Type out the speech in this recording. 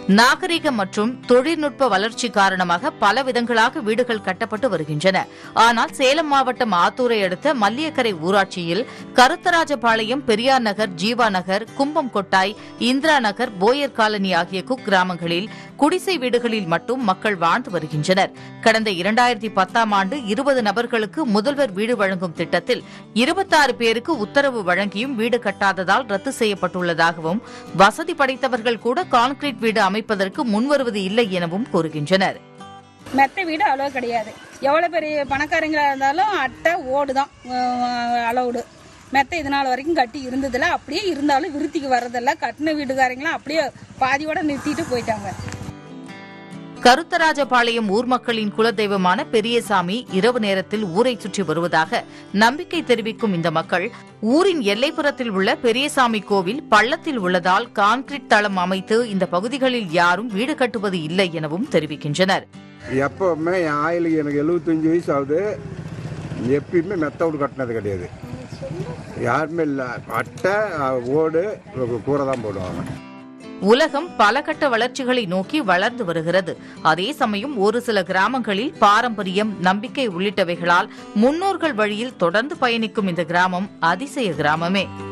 நாகரிக மற்றும் தொழில்நுட்ப வளர்ச்சி காரணமாக பல விதங்களாக வீடுகள் கட்டப்பட்டு வருகின்றன ஆனால் சேலம் மாவட்டம் ஆத்தூரை அடுத்த மல்லியக்கரை ஊராட்சியில் கருத்தராஜபாளையம் பெரியார் நகர் ஜீவா நகர் கும்பம் கொட்டாய் இந்திரா நகர் போயர் காலனி ஆகிய குக்கிராமங்களில் குடிசை வீடுகளில் மட்டும் மக்கள் வாழ்ந்து வருகின்றனர் கடந்த இரண்டாயிரத்தி பத்தாம் ஆண்டு இருபது நபர்களுக்கு முதல்வர் வீடு வழங்கும் திட்டத்தில் இருபத்தாறு பேருக்கு உத்தரவு வழங்கியும் வீடு கட்டாததால் ரத்து செய்யப்பட்டுள்ளதாகவும் வசதி படைத்தவர்கள் கூட கான்கிரீட் வீடு அமைப்பதற்கு முன்வருவது இல்லை எனவும் கூறுகின்றனர் மெத்த வீடு அவ்வளோ கிடையாது எவ்வளோ பெரிய பணக்காரங்களா இருந்தாலும் அட்டை ஓடு தான் அலவுடு மெத்த இது நாள் வரைக்கும் கட்டி இருந்ததில்ல அப்படியே இருந்தாலும் விருத்திக்கு வர்றதில்ல கட்டின வீட்டுக்காரங்களாம் அப்படியே பாதியோட நிறுத்திட்டு போயிட்டாங்க கருத்தராஜபாளையம் ஊர் மக்களின் குலதெய்வமான பெரியசாமி இரவு நேரத்தில் ஊரை சுற்றி வருவதாக நம்பிக்கை தெரிவிக்கும் இந்த மக்கள் ஊரின் எல்லைப்புறத்தில் உள்ள பெரியசாமி கோவில் பள்ளத்தில் உள்ளதால் கான்கிரீட் தளம் அமைத்து இந்த பகுதிகளில் யாரும் வீடு கட்டுவது இல்லை எனவும் தெரிவிக்கின்றனர் எப்பவுமே என் ஆயிலுக்கு எனக்கு எழுபத்தஞ்சி வயசு ஆகுது எப்பயுமே மெத்த வீடு கட்டினது கிடையாது யாருமே இல்லை அட்டை ஓடு கூரை தான் போடுவாங்க உலகம் பல கட்ட வளர்ச்சிகளை நோக்கி வளர்ந்து வருகிறது அதே சமயம் ஒரு சில கிராமங்களில் பாரம்பரியம் நம்பிக்கை உள்ளிட்டவைகளால் முன்னோர்கள் வழியில் தொடர்ந்து பயணிக்கும் இந்த கிராமம் அதிசய கிராமமே